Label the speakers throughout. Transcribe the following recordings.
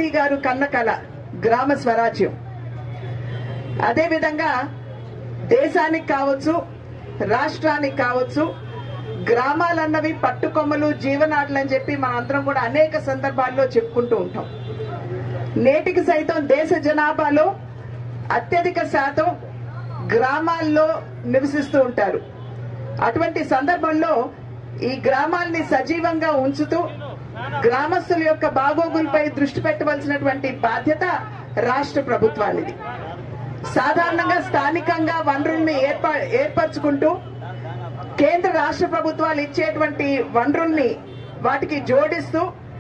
Speaker 1: మోదీ గారు కన్న కల గ్రామ స్వరాజ్యం అదేవిధంగా దేశానికి కావచ్చు రాష్ట్రానికి కావచ్చు గ్రామాలన్నవి పట్టుకొమ్మలు జీవనాడులు అని చెప్పి మనందరం కూడా అనేక సందర్భాల్లో చెప్పుకుంటూ ఉంటాం నేటికి సైతం దేశ జనాభాలో అత్యధిక శాతం గ్రామాల్లో నివసిస్తూ ఉంటారు అటువంటి సందర్భంలో ఈ గ్రామాల్ని సజీవంగా ఉంచుతూ గ్రామస్తుల యొక్క బాగోగులపై దృష్టి పెట్టవలసినటువంటి బాధ్యత రాష్ట్ర ప్రభుత్వానిది సాధారణంగా స్థానికంగా వనరుల్ని ఏర్పా ఏర్పరచుకుంటూ కేంద్ర రాష్ట్ర ప్రభుత్వాలు ఇచ్చేటువంటి వనరుల్ని వాటికి జోడిస్తూ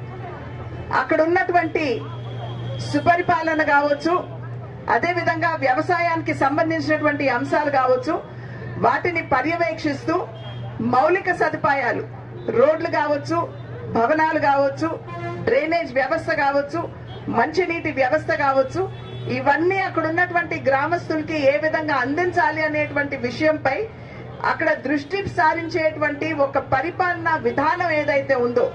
Speaker 1: అక్కడ ఉన్నటువంటి సుపరిపాలన కావచ్చు అదేవిధంగా వ్యవసాయానికి సంబంధించినటువంటి అంశాలు కావచ్చు వాటిని పర్యవేక్షిస్తూ మౌలిక సదుపాయాలు రోడ్లు కావచ్చు భవనాలు కావచ్చు డ్రైనేజ్ వ్యవస్థ కావచ్చు మంచినీటి వ్యవస్థ కావచ్చు ఇవన్నీ అక్కడ ఉన్నటువంటి గ్రామస్తులకి ఏ విధంగా అందించాలి అనేటువంటి విషయంపై అక్కడ దృష్టి సారించేటువంటి ఒక పరిపాలన విధానం ఏదైతే ఉందో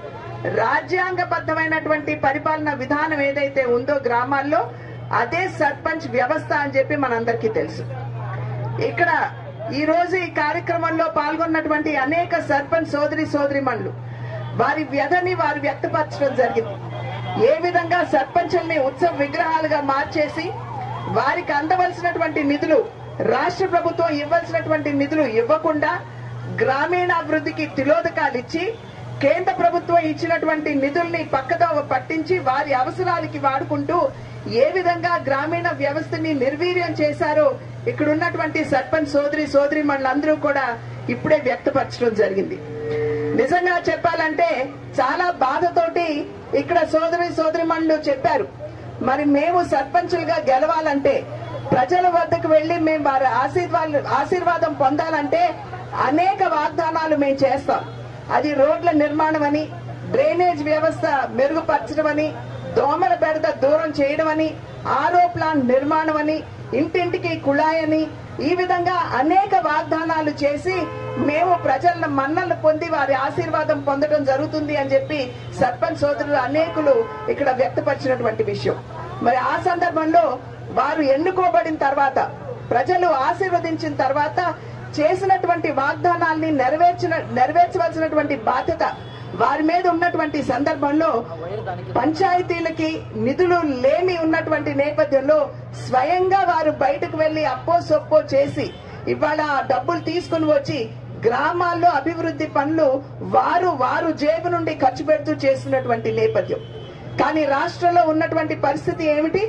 Speaker 1: రాజ్యాంగబద్ధమైనటువంటి పరిపాలన విధానం ఏదైతే ఉందో గ్రామాల్లో అదే సర్పంచ్ వ్యవస్థ అని చెప్పి మనందరికీ తెలుసు ఇక్కడ ఈ రోజు ఈ కార్యక్రమంలో పాల్గొన్నటువంటి అనేక సర్పంచ్ సోదరి సోదరిమణులు వారి వ్యధని వారు వ్యక్తపరచడం జరిగింది ఏ విధంగా సర్పంచుల్ని ఉత్సవ విగ్రహాలుగా మార్చేసి వారికి అందవలసినటువంటి నిధులు రాష్ట్ర ప్రభుత్వం ఇవ్వాల్సినటువంటి నిధులు ఇవ్వకుండా గ్రామీణాభివృద్ధికి తిలోదకాలు ఇచ్చి కేంద్ర ప్రభుత్వం ఇచ్చినటువంటి నిధుల్ని పక్కదోవ పట్టించి వారి అవసరాలకి వాడుకుంటూ ఏ విధంగా గ్రామీణ వ్యవస్థని నిర్వీర్యం చేశారో ఇక్కడ ఉన్నటువంటి సర్పంచ్ సోదరి సోదరి అందరూ కూడా ఇప్పుడే వ్యక్తపరచడం జరిగింది నిజంగా చెప్పాలంటే చాలా బాధతోటి ఇక్కడ సోదరి సోదరి చెప్పారు మరి మేము సర్పంచులుగా గెలవాలంటే ప్రజల వద్దకు వెళ్లి మేము వారి ఆశీర్వాద ఆశీర్వాదం పొందాలంటే అనేక వాగ్దానాలు మేము చేస్తాం అది రోడ్ల నిర్మాణం అని డ్రైనేజ్ వ్యవస్థ మెరుగుపరచడం అని దోమల బెడద దూరం చేయడం అని ఆరో ప్లాంట్ నిర్మాణం అని ఇంటింటికి కుళాయని ఈ విధంగా అనేక వాగ్దానాలు చేసి మేము ప్రజల మన్నలు పొంది వారి ఆశీర్వాదం పొందడం జరుగుతుంది అని చెప్పి సర్పంచ్ సోదరులు అనేకులు ఇక్కడ వ్యక్తపరిచినటువంటి విషయం మరి ఆ సందర్భంలో వారు ఎన్నుకోబడిన తర్వాత ప్రజలు ఆశీర్వదించిన తర్వాత చేసినటువంటి వాగ్దానాల్ని నెరవేర్చిన నెరవేర్చవలసినటువంటి బాధ్యత వారి మీద ఉన్నటువంటి సందర్భంలో పంచాయతీలకి నిధులు లేమి ఉన్నటువంటి నేపథ్యంలో స్వయంగా వారు బయటకు వెళ్లి అప్పో సొప్పో చేసి ఇవాళ ఆ డబ్బులు తీసుకుని వచ్చి గ్రామాల్లో అభివృద్ధి పనులు వారు వారు జేబు నుండి ఖర్చు పెడుతూ చేస్తున్నటువంటి నేపథ్యం కానీ రాష్ట్రంలో ఉన్నటువంటి పరిస్థితి ఏమిటి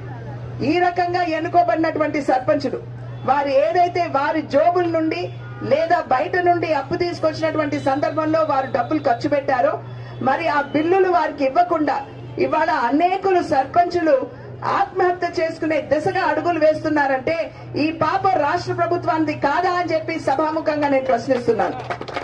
Speaker 1: ఈ రకంగా ఎన్నుకోబడినటువంటి సర్పంచులు వారు ఏదైతే వారి జోబుల నుండి లేదా బయట నుండి అప్పు తీసుకొచ్చినటువంటి సందర్భంలో వారు డబ్బులు ఖర్చు పెట్టారో మరి ఆ బిల్లులు వారికి ఇవ్వకుండా ఇవాళ అనేకులు సర్పంచులు ఆత్మహత్య చేసుకునే దిశగా అడుగులు వేస్తున్నారంటే ఈ పాప రాష్ట్ర ప్రభుత్వానికి కాదా అని చెప్పి సభాముఖంగా నేను ప్రశ్నిస్తున్నాను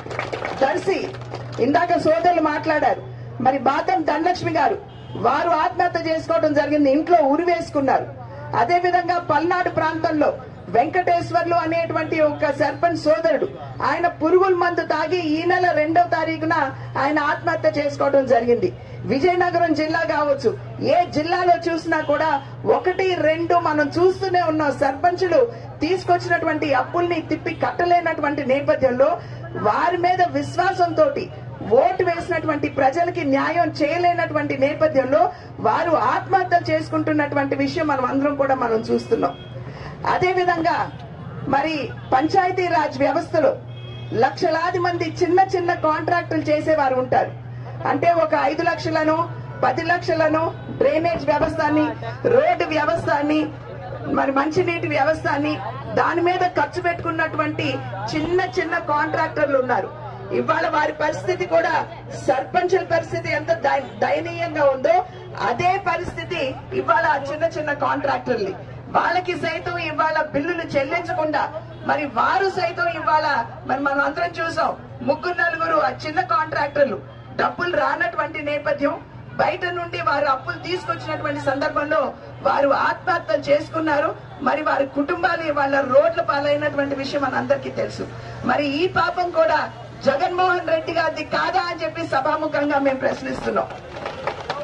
Speaker 1: దర్శి ఇందాక సోదరులు మాట్లాడారు మరి బాతం ధనలక్ష్మి గారు వారు ఆత్మహత్య చేసుకోవడం జరిగింది ఇంట్లో ఉరి వేసుకున్నారు అదే విధంగా పల్నాడు ప్రాంతంలో వెంకటేశ్వర్లు అనేటువంటి ఒక సర్పంచ్ సోదరుడు ఆయన పురుగుల మందు తాగి ఈ నెల రెండవ తారీఖున ఆయన ఆత్మహత్య చేసుకోవడం జరిగింది విజయనగరం జిల్లా కావచ్చు ఏ జిల్లాలో చూసినా కూడా ఒకటి రెండు మనం చూస్తూనే ఉన్నాం సర్పంచులు తీసుకొచ్చినటువంటి అప్పుల్ని తిప్పి కట్టలేనటువంటి నేపథ్యంలో వారి మీద విశ్వాసంతో ఓటు వేసినటువంటి ప్రజలకి న్యాయం చేయలేనటువంటి నేపథ్యంలో వారు ఆత్మహత్య చేసుకుంటున్నటువంటి విషయం మనం అందరం కూడా మనం చూస్తున్నాం అదే విధంగా మరి పంచాయతీ రాజ్ వ్యవస్థలో లక్షలాది మంది చిన్న చిన్న కాంట్రాక్టులు చేసేవారు ఉంటారు అంటే ఒక ఐదు లక్షలను పది లక్షలను డ్రైనేజ్ వ్యవస్థని రోడ్డు వ్యవస్థని మరి మంచినీటి వ్యవస్థని దాని మీద ఖర్చు పెట్టుకున్నటువంటి చిన్న చిన్న కాంట్రాక్టర్లు ఉన్నారు ఇవాళ వారి పరిస్థితి కూడా సర్పంచుల పరిస్థితి ఎంత దయ- దయనీయంగా ఉందో అదే పరిస్థితి ఇవాళ ఆ చిన్న చిన్న కాంట్రాక్టర్లు వాళ్ళకి సైతం ఇవాళ బిల్లులు చెల్లించకుండా మరి వారు సైతం ఇవాళ మరి మనం అందరం చూసాం ముగ్గురు నలుగురు ఆ చిన్న కాంట్రాక్టర్లు డబ్బులు రానటువంటి నేపథ్యం బయట నుండి వారు అప్పులు తీసుకొచ్చినటువంటి సందర్భంలో వారు ఆత్మహత్యలు చేసుకున్నారు మరి వారి కుటుంబాలు వాళ్ళ రోడ్ల పాలైనటువంటి విషయం మనందరికీ తెలుసు మరి ఈ పాపం కూడా జగన్మోహన్ రెడ్డి గారిది కాదా అని చెప్పి సభాముఖంగా మేము ప్రశ్నిస్తున్నాం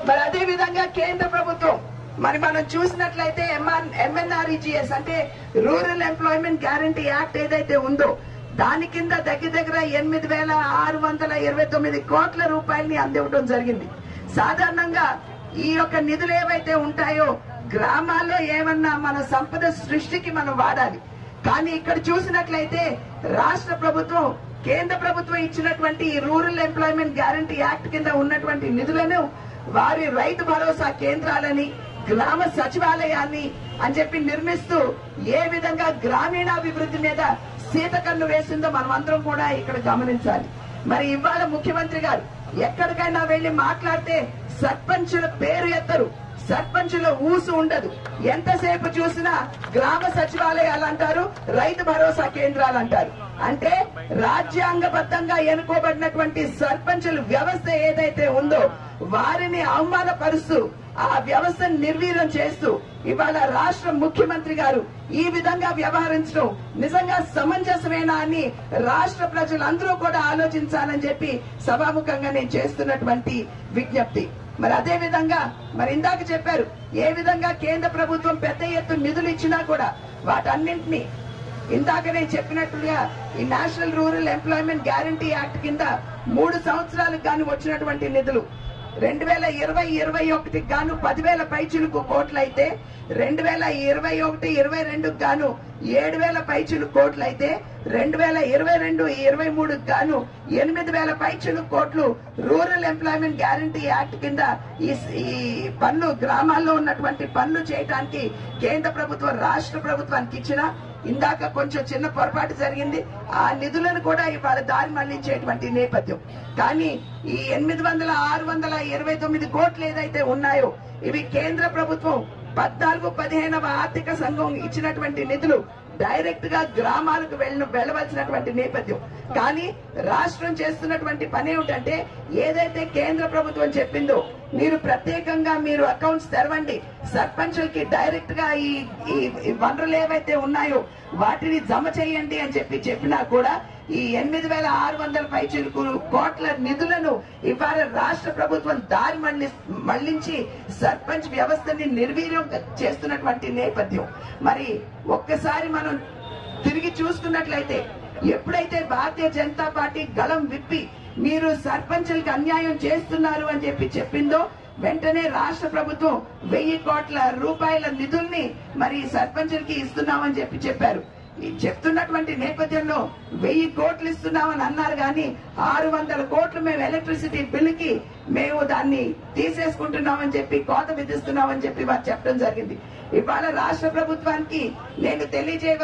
Speaker 1: మరి అదే విధంగా కేంద్ర ప్రభుత్వం మరి మనం చూసినట్లయితే ఎంఆర్ ఎంఎన్ఆర్ఈజిఎస్ అంటే రూరల్ ఎంప్లాయ్మెంట్ గ్యారంటీ యాక్ట్ ఏదైతే ఉందో దాని కింద దగ్గర దగ్గర ఎనిమిది వేల ఆరు వందల ఇరవై తొమ్మిది కోట్ల రూపాయలని అందివ్వడం జరిగింది సాధారణంగా ఈ యొక్క నిధులు ఏవైతే ఉంటాయో గ్రామాల్లో ఏమన్నా మన సంపద సృష్టికి మనం వాడాలి కానీ ఇక్కడ చూసినట్లయితే రాష్ట్ర ప్రభుత్వం కేంద్ర ప్రభుత్వం ఇచ్చినటువంటి ఈ రూరల్ ఎంప్లాయ్మెంట్ గ్యారంటీ యాక్ట్ కింద ఉన్నటువంటి నిధులను వారి రైతు భరోసా కేంద్రాలని గ్రామ సచివాలయాన్ని అని చెప్పి నిర్మిస్తూ ఏ విధంగా గ్రామీణాభివృద్ధి మీద సీతకన్ను వేసిందో మనం అందరం కూడా ఇక్కడ గమనించాలి మరి ఇవాళ ముఖ్యమంత్రి గారు ఎక్కడికైనా వెళ్లి మాట్లాడితే సర్పంచుల పేరు ఎత్తరు సర్పంచుల ఊసు ఉండదు ఎంతసేపు చూసినా గ్రామ సచివాలయాలు అంటారు రైతు భరోసా కేంద్రాలు అంటారు అంటే రాజ్యాంగబద్ధంగా ఎన్నుకోబడినటువంటి సర్పంచుల వ్యవస్థ ఏదైతే ఉందో వారిని అవమానపరుస్తూ ఆ వ్యవస్థను నిర్వీర్యం చేస్తూ ఇవాళ రాష్ట్ర ముఖ్యమంత్రి గారు ఈ విధంగా వ్యవహరించడం నిజంగా సమంజసమేనా అని రాష్ట్ర ప్రజలందరూ కూడా ఆలోచించాలని చెప్పి సభాముఖంగా నేను చేస్తున్నటువంటి విజ్ఞప్తి మరి అదే విధంగా మరి ఇందాక చెప్పారు ఏ విధంగా కేంద్ర ప్రభుత్వం పెద్ద ఎత్తున నిధులు ఇచ్చినా కూడా వాటన్నింటినీ ఇందాక నేను చెప్పినట్లుగా ఈ national rural employment guarantee act కింద మూడు సంవత్సరాలకు గాను వచ్చినటువంటి నిధులు రెండు వేల ఇరవై ఇరవై ఒకటికి గాను పదివేల పైచులకు కోట్లు అయితే రెండు వేల ఇరవై ఒకటి ఇరవై రెండుకి గాను ఏడు వేల పైచులు కోట్లు అయితే రెండు వేల ఇరవై రెండు ఇరవై మూడుకి గాను ఎనిమిది వేల పైచులు కోట్లు రూరల్ ఎంప్లాయ్మెంట్ గ్యారంటీ యాక్ట్ కింద ఈ ఈ పన్ను గ్రామాల్లో ఉన్నటువంటి పన్ను చేయడానికి కేంద్ర ప్రభుత్వం రాష్ట్ర ప్రభుత్వానికి ఇచ్చిన ఇందాక కొంచెం చిన్న పొరపాటు జరిగింది ఆ నిధులను కూడా ఇవాళ దారి మళ్లించేటువంటి నేపథ్యం కానీ ఈ ఎనిమిది వందల ఆరు వందల ఇరవై తొమ్మిది కోట్లు ఏదైతే ఉన్నాయో ఇవి కేంద్ర ప్రభుత్వం పద్నాలుగు పదిహేనవ ఆర్థిక సంఘం ఇచ్చినటువంటి నిధులు డైరెక్ట్ గా గ్రామాలకు వెళ్ళ వెళ్ళవలసినటువంటి నేపథ్యం కానీ రాష్ట్రం చేస్తున్నటువంటి పని ఏమిటంటే ఏదైతే కేంద్ర ప్రభుత్వం చెప్పిందో మీరు ప్రత్యేకంగా మీరు అకౌంట్స్ తెరవండి సర్పంచులకి డైరెక్ట్ గా ఈ ఈ- ఈ వనరులు ఏవైతే ఉన్నాయో వాటిని జమ చేయండి అని చెప్పి చెప్పినా కూడా ఈ ఎనిమిది వేల ఆరు వందల పైచిలకు కోట్ల నిధులను ఇవాళ రాష్ట్ర ప్రభుత్వం దారి మళ్లి మళ్లించి సర్పంచ్ వ్యవస్థని నిర్వీర్యం చేస్తున్నటువంటి నేపథ్యం మరి ఒక్కసారి మనం తిరిగి చూసుకున్నట్లయితే ఎప్పుడైతే భారతీయ జనతా పార్టీ గళం విప్పి మీరు సర్పంచులకు అన్యాయం చేస్తున్నారు అని చెప్పి చెప్పిందో వెంటనే రాష్ట్ర ప్రభుత్వం వెయ్యి కోట్ల రూపాయల నిధుల్ని మరి సర్పంచులకి ఇస్తున్నామని చెప్పి చెప్పారు ఈ చెప్తున్నటువంటి నేపథ్యంలో వెయ్యి కోట్లు ఇస్తున్నామని అన్నారు కానీ ఆరు వందల కోట్లు మేము ఎలక్ట్రిసిటీ బిల్లుకి మేము దాన్ని తీసేసుకుంటున్నామని చెప్పి కోత విధిస్తున్నామని చెప్పి వారు చెప్పడం జరిగింది ఇవాళ రాష్ట్ర ప్రభుత్వానికి నేను తెలియజేయ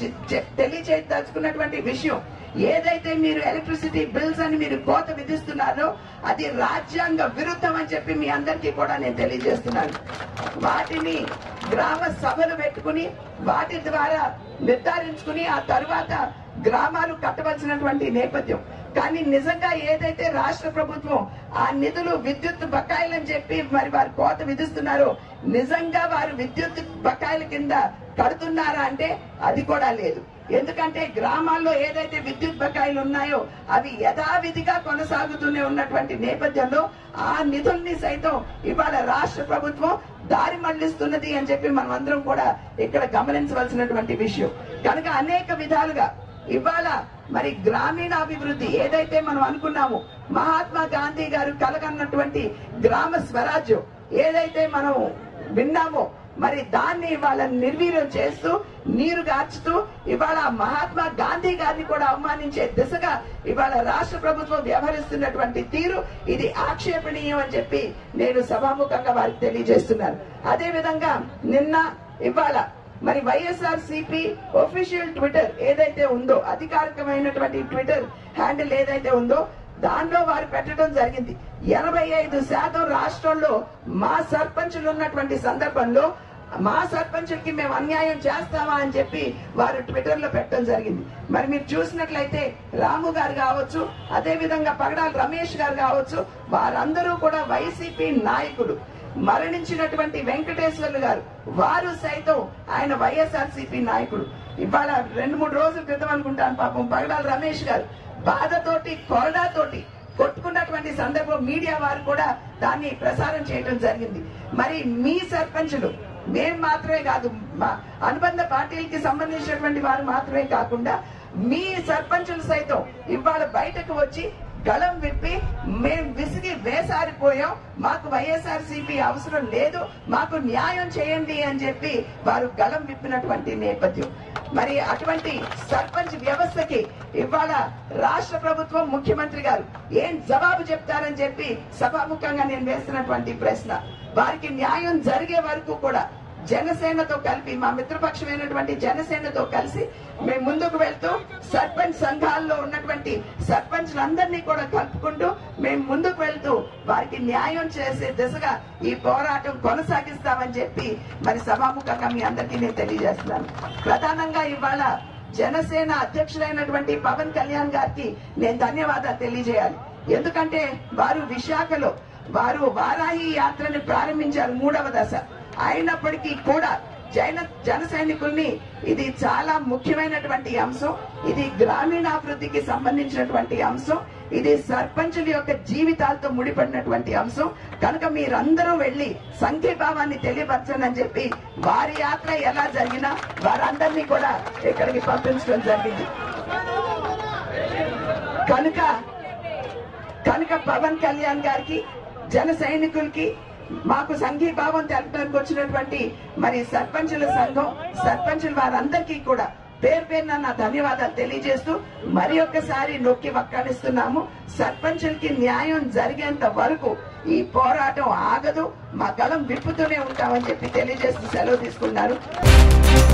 Speaker 1: తెలియజేయదలుచుకున్నటువంటి విషయం ఏదైతే మీరు ఎలక్ట్రిసిటీ బిల్స్ అని మీరు కోత విధిస్తున్నారో అది రాజ్యాంగ విరుద్ధం అని చెప్పి మీ అందరికీ కూడా నేను తెలియజేస్తున్నాను వాటిని గ్రామ సభలు పెట్టుకుని వాటి ద్వారా నిర్ధారించుకుని ఆ తరువాత గ్రామాలు కట్టవలసినటువంటి నేపథ్యం కానీ నిజంగా ఏదైతే రాష్ట్ర ప్రభుత్వం ఆ నిధులు విద్యుత్ బకాయిలని చెప్పి మరి వారు కోత విధిస్తున్నారో నిజంగా వారు విద్యుత్ బకాయిల కింద కడుతున్నారా అంటే అది కూడా లేదు ఎందుకంటే గ్రామాల్లో ఏదైతే విద్యుత్ బకాయిలు ఉన్నాయో అవి యథావిధిగా కొనసాగుతూనే ఉన్నటువంటి నేపథ్యంలో ఆ నిధుల్ని సైతం ఇవాళ రాష్ట్ర ప్రభుత్వం దారి మళ్లిస్తున్నది అని చెప్పి మనం అందరం కూడా ఇక్కడ గమనించవలసినటువంటి విషయం కనుక అనేక విధాలుగా ఇవాళ మరి గ్రామీణాభివృద్ధి ఏదైతే మనం అనుకున్నామో మహాత్మా గాంధీ గారు కలగన్నటువంటి గ్రామ స్వరాజ్యం ఏదైతే మనం విన్నామో మరి దాన్ని ఇవాళ నిర్వీర్యం చేస్తూ నీరు గార్చుతూ ఇవాళ మహాత్మా గాంధీ గారిని కూడా అవమానించే దిశగా ఇవాళ రాష్ట్ర ప్రభుత్వం వ్యవహరిస్తున్నటువంటి తీరు ఇది ఆక్షేపణీయం అని చెప్పి నేను సభాముఖంగా వారికి తెలియజేస్తున్నాను అదే విధంగా నిన్న ఇవాళ మరి వైఎస్ఆర్ సిపి ఒఫీషియల్ ట్విట్టర్ ఏదైతే ఉందో అధికారికమైనటువంటి ట్విట్టర్ హ్యాండిల్ ఏదైతే ఉందో దానిలో వారు పెట్టడం జరిగింది ఎనభై ఐదు శాతం రాష్ట్రంలో మా సర్పంచులు ఉన్నటువంటి సందర్భంలో మా సర్పంచులకి మేము అన్యాయం చేస్తామా అని చెప్పి వారు ట్విట్టర్ లో పెట్టడం జరిగింది మరి మీరు చూసినట్లయితే రాము గారు కావచ్చు అదే విధంగా పగడాల రమేష్ గారు కావచ్చు వారందరూ కూడా వైసీపీ నాయకుడు మరణించినటువంటి వెంకటేశ్వర్లు గారు వారు సైతం ఆయన వైఎస్ఆర్సీపీ నాయకుడు ఇవాళ రెండు మూడు రోజుల క్రితం అనుకుంటాను పాపం పగడాల రమేష్ గారు బాధతోటి కొరడాతోటి కొట్టుకున్నటువంటి సందర్భం మీడియా వారు కూడా దాన్ని ప్రసారం చేయడం జరిగింది మరి మీ సర్పంచులు మేం మాత్రమే కాదు మా అనుబంధ పార్టీలకి సంబంధించినటువంటి వారు మాత్రమే కాకుండా మీ సర్పంచులు సైతం ఇవాళ బయటకు వచ్చి గళం విప్పి మేం విసిగి వేసారిపోయాం మాకు వైఎస్ఆర్ సిపి అవసరం లేదు మాకు న్యాయం చేయండి అని చెప్పి వారు గళం విప్పినటువంటి నేపథ్యం మరి అటువంటి సర్పంచ్ వ్యవస్థకి ఇవాళ రాష్ట్ర ప్రభుత్వం ముఖ్యమంత్రి గారు ఏం జవాబు చెప్తారని చెప్పి సభాముఖంగా నేను వేస్తున్నటువంటి ప్రశ్న వారికి న్యాయం జరిగే వరకు కూడా జనసేనతో కలిపి మా మిత్రపక్షమైనటువంటి జనసేనతో కలిసి మేము ముందుకు వెళ్తూ సర్పంచ్ సంఘాల్లో ఉన్నటువంటి సర్పంచ్లందరినీ కూడా కలుపుకుంటూ మేము ముందుకు వెళ్తూ వారికి న్యాయం చేసే దిశగా ఈ పోరాటం కొనసాగిస్తామని చెప్పి మరి సభాముఖంగా మీ అందరికీ నేను తెలియజేస్తున్నాను ప్రధానంగా ఇవాళ జనసేన అధ్యక్షులైనటువంటి పవన్ కళ్యాణ్ గారికి నేను ధన్యవాదాలు తెలియజేయాలి ఎందుకంటే వారు విశాఖలో వారు వారాహి యాత్రని ప్రారంభించారు మూడవ దశ అయినప్పటికీ కూడా జైన జన సైనికుల్ని ఇది చాలా ముఖ్యమైనటువంటి అంశం ఇది గ్రామీణాభివృద్ధికి సంబంధించినటువంటి అంశం ఇది సర్పంచుల యొక్క జీవితాలతో ముడిపడినటువంటి అంశం కనుక మీరందరూ వెళ్లి సంఘీభావాన్ని తెలియపరచండి అని చెప్పి వారి యాత్ర ఎలా జరిగినా వారందరినీ కూడా ఇక్కడికి పంపించడం జరిగింది కనుక కనుక పవన్ కళ్యాణ్ గారికి జన సైనికులకి మాకు సంఘీభావం తెలపడానికి వచ్చినటువంటి మరి సర్పంచుల సంఘం సర్పంచుల వారందరికీ కూడా పేరు పేరున నా ధన్యవాదాలు తెలియజేస్తూ మరి ఒక్కసారి నొక్కి వక్కాడిస్తున్నాము సర్పంచులకి న్యాయం జరిగేంత వరకు ఈ పోరాటం ఆగదు మా గలం విప్పుతూనే ఉంటామని చెప్పి తెలియజేస్తూ సెలవు తీసుకున్నారు